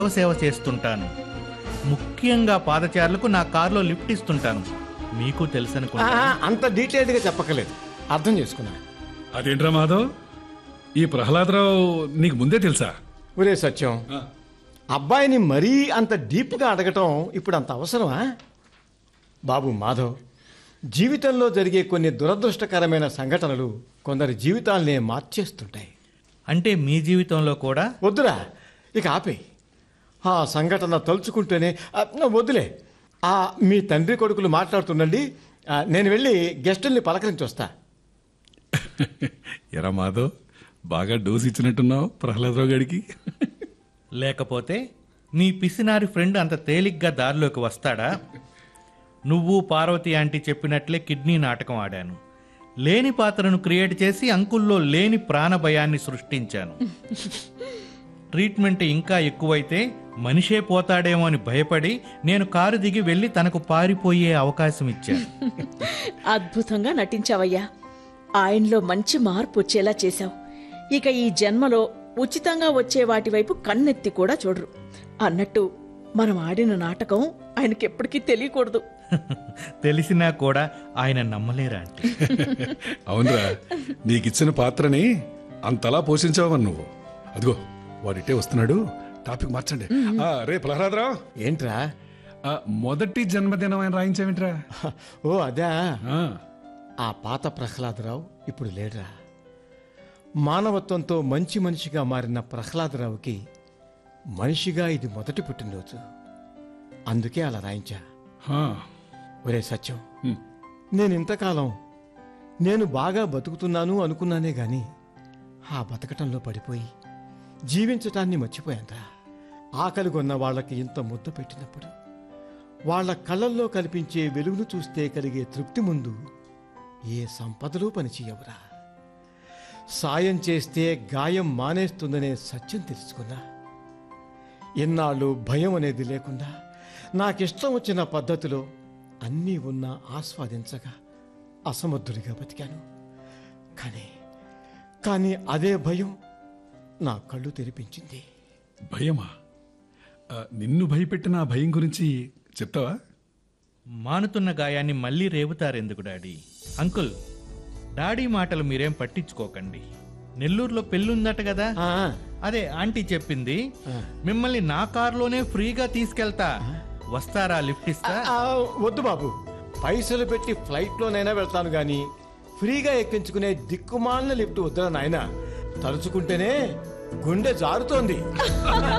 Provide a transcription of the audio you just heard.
సేవ చేస్తుంటాను ముఖ్యంగా పాదచారులకు నా కారులో లిఫ్ట్ ఇస్తుంటాను మీకు ఆ, తెలుసనుకుంటా అంత డీటెయిల్డ్గా చెప్పక్కర్లేదు అర్థం చేసుకున్నా అదేంట్రా మాధవ్ ఈ ప్రహ్లాదరావు నీకు ముందే తెలుసా ఒరే సత్యం అబ్బాయిని మరీ అంత డీప్గా అడగటం ఇప్పుడు అంత అవసరమా బాబు మాధవ్ జీవితంలో జరిగే కొన్ని దురదృష్టకరమైన సంఘటనలు కొందరి జీవితాలనే మార్చేస్తుంటాయి అంటే మీ జీవితంలో కూడా వద్దురా ఇక ఆపే ఆ సంఘటన తలుచుకుంటేనే ఆ, వద్దులే ఆ మీ తండ్రి కొడుకులు మాట్లాడుతుండండి ఆ, నేను వెళ్ళి గెస్టుల్ని పలకరించి వస్తా ఎరా మాధవ్ బాగా డోస్ ఇచ్చినట్టున్నావు ప్రహ్లాదరావు గారికి లేకపోతే నీ పిసినారి ఫ్రెండ్ అంత తేలిగ్గా దారిలోకి వస్తాడా నువ్వు పార్వతి ఆంటీ చెప్పినట్లే కిడ్నీ నాటకం ఆడాను లేని పాత్రను క్రియేట్ చేసి అంకుల్లో లేని ప్రాణభయాన్ని సృష్టించాను ట్రీట్మెంట్ ఇంకా ఎక్కువైతే మనిషే పోతాడేమో అని భయపడి నేను కారు దిగి వెళ్ళి తనకు పారిపోయే అవకాశం ఇచ్చాను అద్భుతంగా నటించావయ్యా ఆయనలో మంచి మార్పు వచ్చేలా చేశావు ఇక ఈ జన్మలో ఉచితంగా వచ్చే వాటి వైపు కన్నెత్తి కూడా చూడరు అన్నట్టు మనం ఆడిన నాటకం ఆయనకెప్పటికీ తెలియకూడదు తెలిసినా కూడా ఆయన నమ్మలేరా అంటే అవునరా నీకిచ్చిన పాత్రని అంతలా పోషించావని నువ్వు అదిగో వాడిటే వస్తున్నాడు టాపిక్ మార్చండి ఆ, రే ప్రహ్లాదరావు ఏంట్రా ఆ, మొదటి జన్మదినం ఆయన రాయించావేంట్రా ఓ అదా ఆ, ఆ పాత ప్రహ్లాదరావు ఇప్పుడు లేడురా మానవత్వంతో మంచి మనిషిగా మారిన ప్రహ్లాదరావుకి మనిషిగా ఇది మొదటి పుట్టినరోజు అందుకే అలా రాయించా ఆ, ఒరే సత్యం హ్మ్. నేను ఇంతకాలం నేను బాగా బతుకుతున్నాను అనుకున్నానే గాని ఆ బతకటంలో పడిపోయి జీవించటాన్ని మర్చిపోయానురా ఆకలి కొన్న వాళ్ళకి ఇంత ముద్ద పెట్టినప్పుడు వాళ్ళ కళ్ళల్లో కనిపించే వెలుగును చూస్తే కలిగే తృప్తి ముందు ఏ సంపదలు పనిచేయవురా సాయం చేస్తే గాయం మానేస్తుందనే సత్యం తెలుసుకున్నా ఎన్నాళ్ళు భయం అనేది లేకుండా నాకిష్టం వచ్చిన పద్ధతిలో అన్నీ ఉన్నా ఆస్వాదించగా అసమర్థుడిగా బతికాను కానీ కానీ అదే భయం నా కళ్ళు తెరిపించింది భయమా ఆ, నిన్ను భయపెట్టిన ఆ భయం గురించి చెప్తావా మానుతున్న గాయాన్ని మళ్ళీ రేపుతారెందుకు డాడీ అంకుల్ డాడీ మాటలు మీరేం పట్టించుకోకండి నెల్లూరులో పెళ్ళుందట కదా ఆ, అదే ఆంటీ చెప్పింది మిమ్మల్ని నా కారులోనే ఫ్రీగా తీసుకెళ్తా వస్తారా లిఫ్ట్ ఇస్తా ఆ, వద్దు బాబు పైసలు పెట్టి ఫ్లైట్లోనైనా వెళ్తాను గాని ఫ్రీగా ఎక్కించుకునే దిక్కుమాలిన లిఫ్ట్ వద్దురా నాయన తలుచుకుంటేనే గుండె జారుతోంది